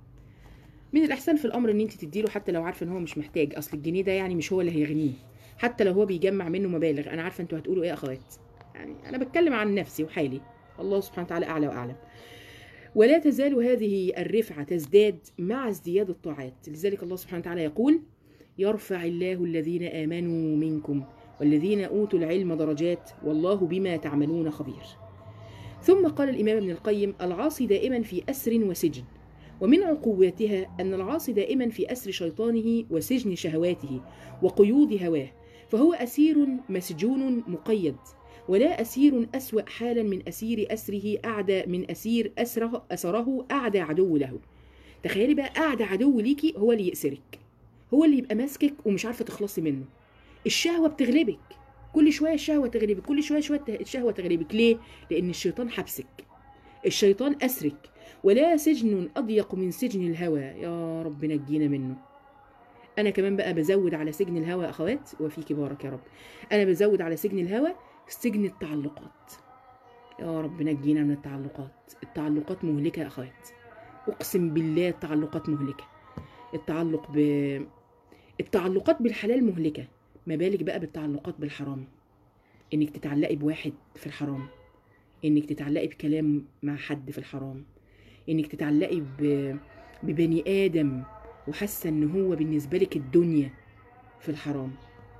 من الاحسن في الامر ان انت تديله حتى لو عارفه ان هو مش محتاج اصل الجنيه ده يعني مش هو اللي هيغنيه حتى لو هو بيجمع منه مبالغ انا عارفه انتوا هتقولوا ايه يا اخوات يعني انا بتكلم عن نفسي وحالي الله سبحانه وتعالى اعلى واعلم ولا تزال هذه الرفعه تزداد مع ازدياد الطاعات لذلك الله سبحانه وتعالى يقول يرفع الله الذين امنوا منكم والذين اوتوا العلم درجات والله بما تعملون خبير ثم قال الامام ابن القيم العاصي دائما في اسر وسجن ومن عقوباتها أن العاصي دائما في أسر شيطانه وسجن شهواته وقيود هواه فهو أسير مسجون مقيد ولا أسير أسوأ حالا من أسير أسره أعدى من أسير أسره أسره أعدى عدو له تخيلي بقى أعدى عدو ليكي هو اللي يأسرك هو اللي يبقى ماسكك ومش عارفة تخلصي منه الشهوة بتغلبك كل شوية الشهوة تغلبك كل شوية شوية الشهوة تغلبك ليه؟ لأن الشيطان حبسك الشيطان أسرك ولا سجن أضيق من سجن الهوى يا رب نجينا منه أنا كمان بقى بزود على سجن الهوى أخوات وفيك بارك يا رب أنا بزود على سجن الهوى سجن التعلقات يا رب نجينا من التعلقات التعلقات مهلكة يا أخوات أقسم بالله التعلقات مهلكة التعلق ب التعلقات بالحلال مهلكة ما بالك بقى بالتعلقات بالحرام إنك تتعلقي بواحد في الحرام إنك تتعلقي بكلام مع حد في الحرام انك تتعلقي ب... ببني ادم وحاسه ان هو بالنسبه لك الدنيا في الحرام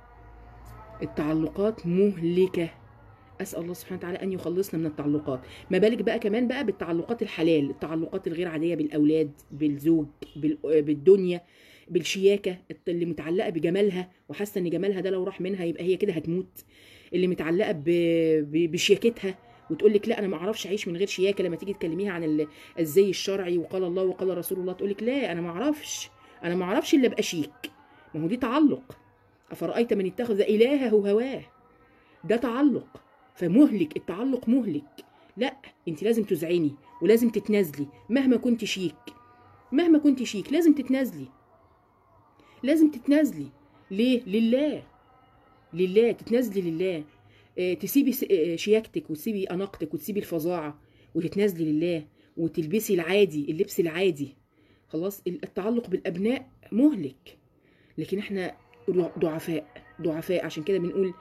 التعلقات مهلكه اسال الله سبحانه وتعالى ان يخلصنا من التعلقات ما بالك بقى كمان بقى بالتعلقات الحلال التعلقات الغير عاديه بالاولاد بالزوج بال... بالدنيا بالشياكه اللي متعلقه بجمالها وحاسه ان جمالها ده لو راح منها يبقى هي كده هتموت اللي متعلقه ب... ب... بشياكتها وتقول لك لا انا ما اعرفش اعيش من غير شياكه لما تيجي تكلميها عن ال- الزي الشرعي وقال الله وقال رسول الله تقول لك لا انا ما اعرفش انا ما اعرفش الا ابقى شيك ما هو دي تعلق افرايت من اتخذ الهه هواه ده تعلق فمهلك التعلق مهلك لا انت لازم تزعيني ولازم تتنازلي مهما كنت شيك مهما كنت شيك لازم تتنازلي لازم تتنازلي ليه لله لله تتنازلي لله آه، تسيبي س- آه، شياكتك وتسيبي اناقتك وتسيبي الفظاعه وتتنازلي لله وتلبسي العادي اللبس العادي خلاص التعلق بالابناء مهلك لكن احنا ضعفاء ضعفاء عشان كده بنقول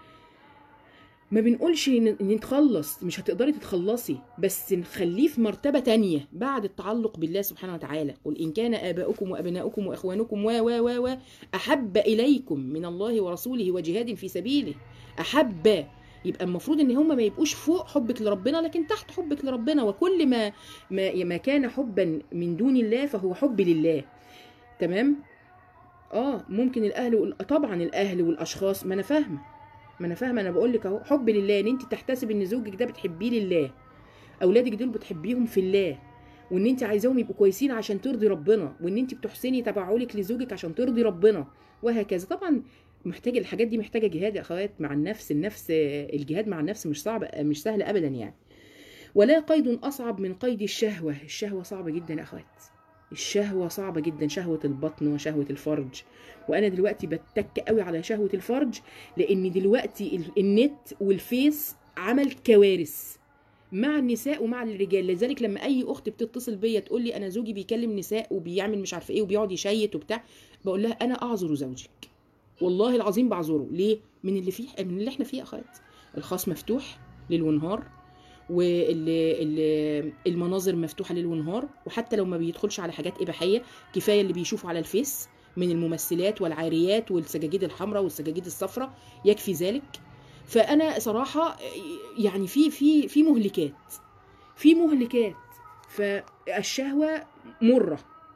ما بنقولش ان إن نتخلص مش هتقدري تتخلصي بس نخليه في مرتبة تانية بعد التعلق بالله سبحانه وتعالى قل إن كان آباؤكم وأبناؤكم وإخوانكم و و و و أحب إليكم من الله ورسوله وجهاد في سبيله أحب يبقى المفروض ان هم ما يبقوش فوق حبك لربنا لكن تحت حبك لربنا وكل ما ما, ما كان حبا من دون الله فهو حب لله تمام اه ممكن الاهل وال... طبعا الاهل والاشخاص ما انا فاهمه ما انا فاهمه انا بقول لك اهو حب لله ان انت تحتسب ان زوجك ده بتحبيه لله اولادك دول بتحبيهم في الله وان انت عايزاهم يبقوا كويسين عشان ترضي ربنا وان انت بتحسني تبعلك لزوجك عشان ترضي ربنا وهكذا طبعا محتاجه الحاجات دي محتاجه جهاد يا اخوات مع النفس النفس الجهاد مع النفس مش صعب مش سهل ابدا يعني ولا قيد اصعب من قيد الشهوه الشهوه صعبه جدا يا اخوات الشهوه صعبه جدا شهوه البطن وشهوه الفرج وانا دلوقتي بتك قوي على شهوه الفرج لان دلوقتي ال- النت والفيس عمل كوارث مع النساء ومع الرجال لذلك لما اي اخت بتتصل بيا تقول لي انا زوجي بيكلم نساء وبيعمل مش عارفه ايه وبيقعد يشيت وبتاع بقول لها انا اعذر زوجك والله العظيم بعذره ليه من اللي فيه من اللي احنا فيه يا اخوات الخاص مفتوح ليل ونهار والمناظر مفتوحه ليل ونهار وحتى لو ما بيدخلش على حاجات اباحيه كفايه اللي بيشوفه على الفيس من الممثلات والعاريات والسجاجيد الحمراء والسجاجيد الصفراء يكفي ذلك فانا صراحه يعني في في في مهلكات في مهلكات فالشهوه مره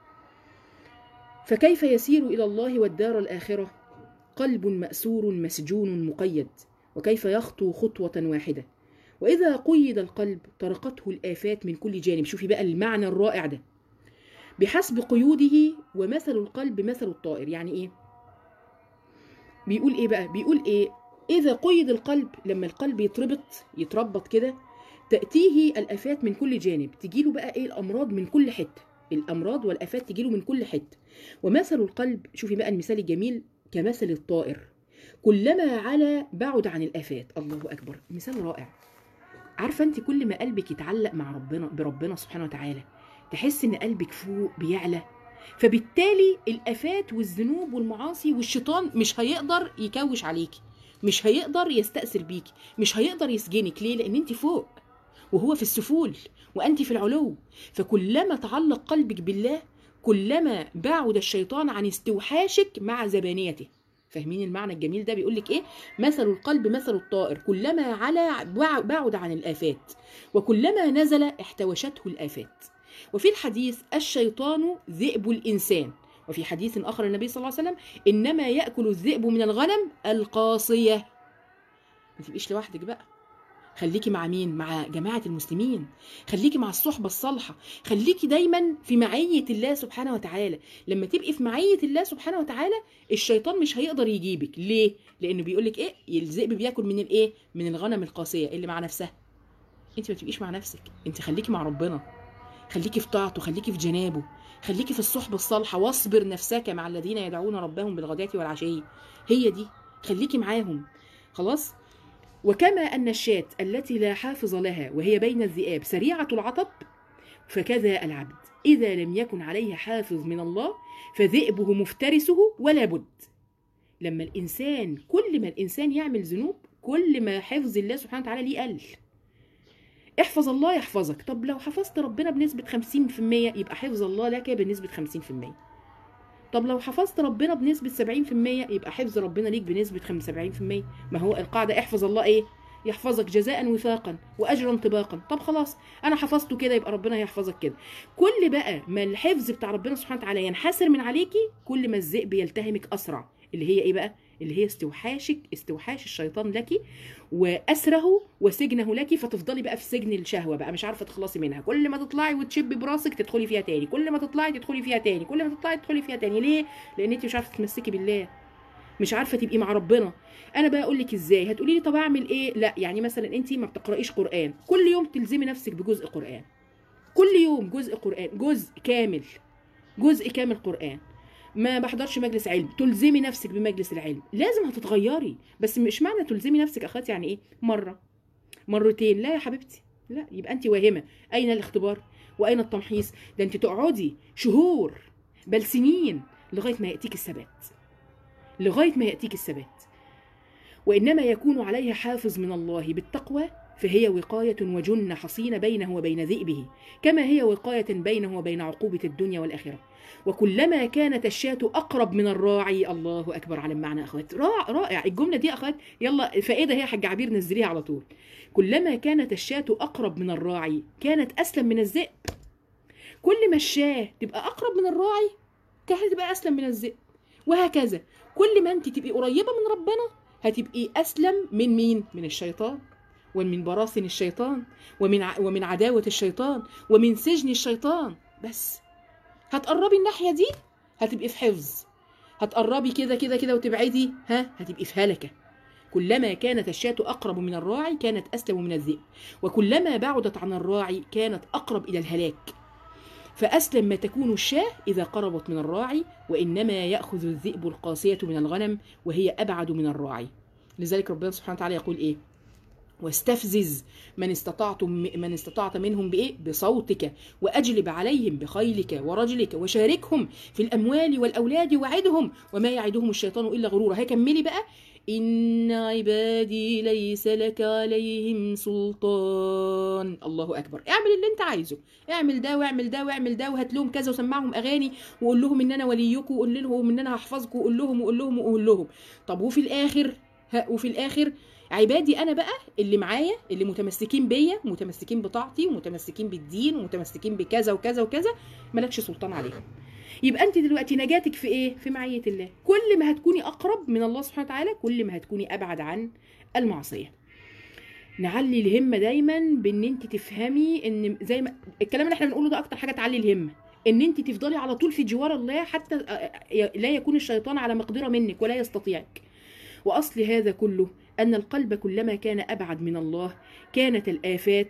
فكيف يسير الى الله والدار الاخره قلب ماسور مسجون مقيد وكيف يخطو خطوه واحده واذا قيد القلب طرقته الافات من كل جانب شوفي بقى المعنى الرائع ده بحسب قيوده ومثل القلب مثل الطائر يعني ايه بيقول ايه بقى بيقول ايه اذا قيد القلب لما القلب يتربط يتربط كده تاتيه الافات من كل جانب تجيله بقى ايه الامراض من كل حته الامراض والافات تجيله من كل حته ومثل القلب شوفي بقى المثال الجميل كمثل الطائر كلما علا بعد عن الافات الله اكبر مثال رائع عارفه انت كل ما قلبك يتعلق مع ربنا بربنا سبحانه وتعالى تحس ان قلبك فوق بيعلى فبالتالي الافات والذنوب والمعاصي والشيطان مش هيقدر يكوش عليكي مش هيقدر يستأثر بيكي مش هيقدر يسجنك ليه لان انت فوق وهو في السفول وانت في العلو فكلما تعلق قلبك بالله كلما بعد الشيطان عن استوحاشك مع زبانيته فاهمين المعنى الجميل ده بيقول لك ايه مثل القلب مثل الطائر كلما علا بعد عن الافات وكلما نزل احتوشته الافات وفي الحديث الشيطان ذئب الانسان وفي حديث اخر النبي صلى الله عليه وسلم انما ياكل الذئب من الغنم القاصيه ما تبقيش لوحدك بقى خليكي مع مين مع جماعة المسلمين خليكي مع الصحبة الصالحة خليكي دايما في معية الله سبحانه وتعالى لما تبقي في معية الله سبحانه وتعالى الشيطان مش هيقدر يجيبك ليه لانه بيقول لك ايه الذئب بياكل من الايه من الغنم القاسية اللي مع نفسها انت ما تبقيش مع نفسك انت خليكي مع ربنا خليكي في طاعته خليكي في جنابه خليكي في الصحبة الصالحة واصبر نفسك مع الذين يدعون ربهم بالغداة والعشي هي دي خليكي معاهم خلاص وكما أن الشاة التي لا حافظ لها وهي بين الذئاب سريعة العطب فكذا العبد إذا لم يكن عليه حافظ من الله فذئبه مفترسه ولا بد لما الإنسان كل ما الإنسان يعمل ذنوب كل ما حفظ الله سبحانه وتعالى ليه قل احفظ الله يحفظك طب لو حفظت ربنا بنسبة 50% يبقى حفظ الله لك بنسبة 50% طب لو حفظت ربنا بنسبة 70% يبقى حفظ ربنا ليك بنسبة 75% ما هو القاعدة احفظ الله ايه يحفظك جزاء وفاقا واجرا طباقا طب خلاص انا حفظته كده يبقى ربنا هيحفظك كده كل بقى ما الحفظ بتاع ربنا سبحانه وتعالى ينحسر من عليكي كل ما الذئب يلتهمك اسرع اللي هي ايه بقى اللي هي استوحاشك استوحاش الشيطان لك واسره وسجنه لك فتفضلي بقى في سجن الشهوه بقى مش عارفه تخلصي منها كل ما تطلعي وتشبي براسك تدخلي فيها تاني كل ما تطلعي تدخلي فيها تاني كل ما تطلعي تدخلي فيها تاني ليه لان انت مش عارفه تتمسكي بالله مش عارفه تبقي مع ربنا انا بقى اقول لك ازاي هتقولي لي طب اعمل ايه لا يعني مثلا انت ما بتقرايش قران كل يوم تلزمي نفسك بجزء قران كل يوم جزء قران جزء كامل جزء كامل قران ما بحضرش مجلس علم تلزمي نفسك بمجلس العلم لازم هتتغيري بس مش معنى تلزمي نفسك اخواتي يعني ايه مره مرتين لا يا حبيبتي لا يبقى انت واهمه اين الاختبار واين التمحيص ده انت تقعدي شهور بل سنين لغايه ما ياتيك الثبات لغايه ما ياتيك الثبات وانما يكون عليها حافظ من الله بالتقوى فهي وقاية وجنة حصينة بينه وبين ذئبه كما هي وقاية بينه وبين عقوبة الدنيا والآخرة وكلما كانت الشاة أقرب من الراعي الله أكبر على المعنى أخوات رائع, رائع الجملة دي أخوات يلا فائدة هي حاج عبير نزليها على طول كلما كانت الشاة أقرب من الراعي كانت أسلم من الذئب كل ما الشاة تبقى أقرب من الراعي كانت تبقى أسلم من الذئب وهكذا كل ما أنت تبقي قريبة من ربنا هتبقي أسلم من مين؟ من الشيطان ومن براثن الشيطان ومن ع... ومن عداوة الشيطان ومن سجن الشيطان بس هتقربي الناحية دي هتبقي في حفظ هتقربي كده كده كده وتبعدي ها هتبقي في هلكة كلما كانت الشاة أقرب من الراعي كانت أسلم من الذئب وكلما بعدت عن الراعي كانت أقرب إلى الهلاك فأسلم ما تكون الشاة إذا قربت من الراعي وإنما يأخذ الذئب القاسية من الغنم وهي أبعد من الراعي لذلك ربنا سبحانه وتعالى يقول إيه واستفزز من استطعت من استطعت منهم بايه بصوتك واجلب عليهم بخيلك ورجلك وشاركهم في الاموال والاولاد وعدهم وما يعدهم الشيطان الا غرورا هكملي بقى ان عبادي ليس لك عليهم سلطان الله اكبر اعمل اللي انت عايزه اعمل ده واعمل ده واعمل ده وهات لهم كذا وسمعهم اغاني وقول لهم ان انا وليكم وقول لهم ان انا هحفظكم وقول لهم وقول لهم وقول لهم طب وفي الاخر وفي الاخر عبادي انا بقى اللي معايا اللي متمسكين بيا متمسكين بطاعتي ومتمسكين بالدين ومتمسكين بكذا وكذا وكذا مالكش سلطان عليهم يبقى انت دلوقتي نجاتك في ايه في معيه الله كل ما هتكوني اقرب من الله سبحانه وتعالى كل ما هتكوني ابعد عن المعصيه نعلي الهمه دايما بان انت تفهمي ان زي ما الكلام اللي احنا بنقوله ده اكتر حاجه تعلي الهمه ان انت تفضلي على طول في جوار الله حتى لا يكون الشيطان على مقدره منك ولا يستطيعك وأصل هذا كله أن القلب كلما كان أبعد من الله كانت الآفات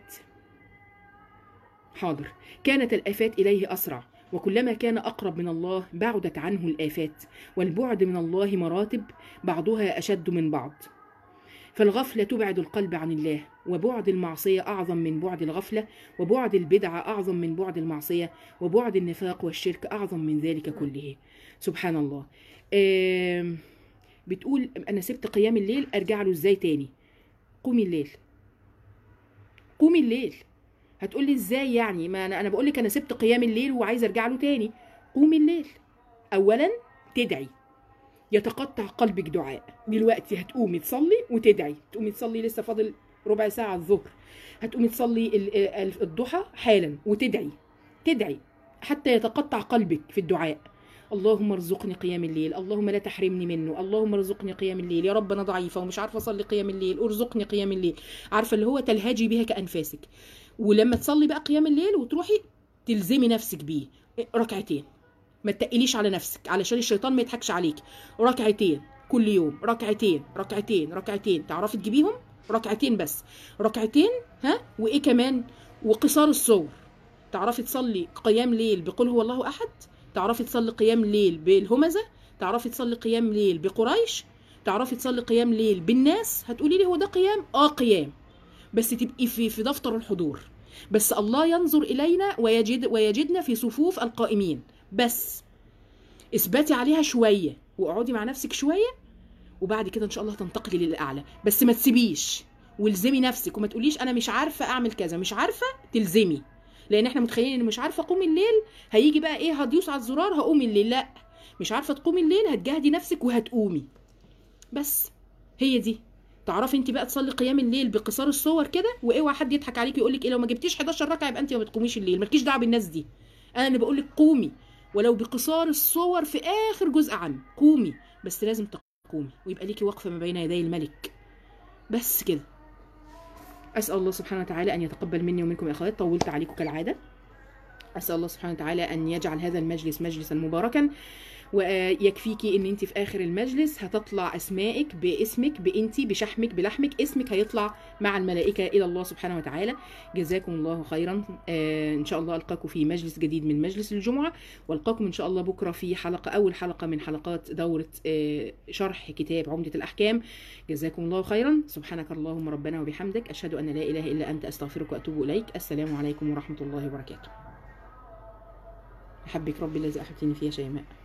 حاضر كانت الآفات إليه أسرع وكلما كان أقرب من الله بعدت عنه الآفات والبعد من الله مراتب بعضها أشد من بعض فالغفلة تبعد القلب عن الله وبعد المعصية أعظم من بعد الغفلة وبعد البدعة أعظم من بعد المعصية وبعد النفاق والشرك أعظم من ذلك كله سبحان الله آم، بتقول أنا سبت قيام الليل أرجع له إزاي تاني قومي الليل قومي الليل هتقولي ازاي يعني ما انا انا بقول لك انا سبت قيام الليل وعايز ارجع له تاني قومي الليل اولا تدعي يتقطع قلبك دعاء دلوقتي هتقومي تصلي وتدعي تقومي تصلي لسه فاضل ربع ساعه الظهر هتقومي تصلي ال- ال- الضحى حالا وتدعي تدعي حتى يتقطع قلبك في الدعاء اللهم ارزقني قيام الليل اللهم لا تحرمني منه اللهم ارزقني قيام الليل يا رب انا ضعيفه ومش عارفه اصلي قيام الليل ارزقني قيام الليل عارفه اللي هو تلهجي بها كانفاسك ولما تصلي بقى قيام الليل وتروحي تلزمي نفسك بيه ركعتين ما تقليش على نفسك علشان الشيطان ما يضحكش عليك ركعتين كل يوم ركعتين ركعتين ركعتين تعرفي تجيبيهم ركعتين بس ركعتين ها وايه كمان وقصار الصور تعرفي تصلي قيام ليل بقول هو الله احد تعرفي تصلي قيام ليل بالهمزه تعرفي تصلي قيام ليل بقريش تعرفي تصلي قيام ليل بالناس هتقولي لي هو ده قيام اه قيام بس تبقي في في دفتر الحضور بس الله ينظر الينا ويجد ويجدنا في صفوف القائمين بس اثبتي عليها شويه واقعدي مع نفسك شويه وبعد كده ان شاء الله تنتقلي للاعلى بس ما تسيبيش والزمي نفسك وما تقوليش انا مش عارفه اعمل كذا مش عارفه تلزمي لان احنا متخيلين ان مش عارفه اقوم الليل هيجي بقى ايه هدوس على الزرار هقوم الليل لا مش عارفه تقومي الليل هتجاهدي نفسك وهتقومي بس هي دي تعرفي انت بقى تصلي قيام الليل بقصار الصور كده واوعى حد يضحك عليكي يقول لك ايه لو ما جبتيش 11 ركعه يبقى انت ما بتقوميش الليل مالكيش دعوه بالناس دي انا اللي بقول لك قومي ولو بقصار الصور في اخر جزء عام قومي بس لازم تقومي ويبقى ليكي واقفه ما بين يدي الملك بس كده اسال الله سبحانه وتعالى ان يتقبل مني ومنكم يا اخوات طولت عليكم كالعاده اسال الله سبحانه وتعالى ان يجعل هذا المجلس مجلسا مباركا ويكفيكي ان انت في اخر المجلس هتطلع اسمائك باسمك بانتي بشحمك بلحمك اسمك هيطلع مع الملائكه الى الله سبحانه وتعالى جزاكم الله خيرا آه ان شاء الله القاكم في مجلس جديد من مجلس الجمعه والقاكم ان شاء الله بكره في حلقه اول حلقه من حلقات دوره آه شرح كتاب عمده الاحكام جزاكم الله خيرا سبحانك اللهم ربنا وبحمدك اشهد ان لا اله الا انت استغفرك واتوب اليك السلام عليكم ورحمه الله وبركاته احبك ربي الذي احبتني فيه يا شيماء